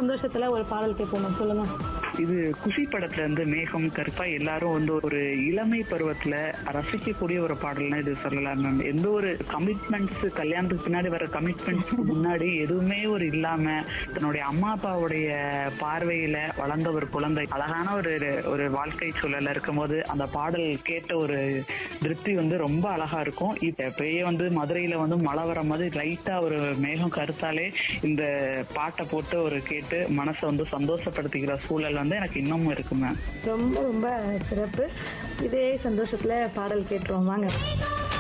சந்தோஷத்துல ஒரு பாடல் கேட்போம் சொல்லுங்க இது குஷி படத்துல இருந்து மேகம் கருப்பா எல்லாரும் வந்து ஒரு இளமை பருவத்துல ரசிக்கக்கூடிய ஒரு பாடல்னா இது சொல்லலாம் மேம் எந்த ஒரு கமிட்மெண்ட்ஸ் கல்யாணத்துக்கு பின்னாடி வர கமிட்மெண்ட்ஸ்க்கு முன்னாடி எதுவுமே ஒரு இல்லாம தன்னுடைய அம்மா அப்பாவுடைய பார்வையில வளர்ந்த ஒரு குழந்தை அழகான ஒரு ஒரு வாழ்க்கை சூழல்ல இருக்கும்போது அந்த பாடல் கேட்ட ஒரு திருப்தி வந்து ரொம்ப அழகா இருக்கும் இப்ப எப்பயே வந்து மதுரையில வந்து மழை வர மாதிரி லைட்டா ஒரு மேகம் கருத்தாலே இந்த பாட்டை போட்டு ஒரு கேட்டு மனசை வந்து சந்தோஷப்படுத்திக்கிற சூழல் வந்து எனக்கு இன்னமும் இருக்கு மேம் ரொம்ப ரொம்ப சிறப்பு இதே சந்தோஷத்துல பாடல் கேட்டுருவோம் வாங்க